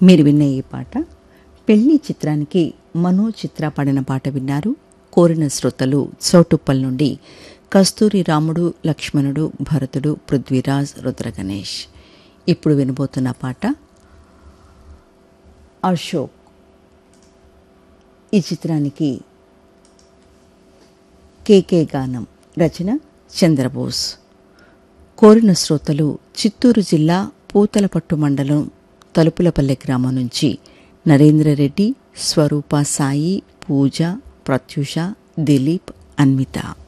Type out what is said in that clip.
మీరు విన్న ఈ పాట పెళ్లి చిత్రానికి మనో చిత్ర పాడిన పాట విన్నారు కోరిన శ్రోతలు చౌటుప్పల్ నుండి కస్తూరి రాముడు లక్ష్మణుడు భరతుడు పృథ్వీరాజ్ రుద్రగణేష్ ఇప్పుడు వినబోతున్న పాట అశోక్ ఈ చిత్రానికి కేకే గానం రచన చంద్రబోస్ కోరిన శ్రోతలు చిత్తూరు జిల్లా పూతలపట్టు మండలం తలుపులపల్లె గ్రామం నుంచి నరేంద్రరెడ్డి స్వరూప సాయి పూజ ప్రత్యూష దిలీప్ అన్విత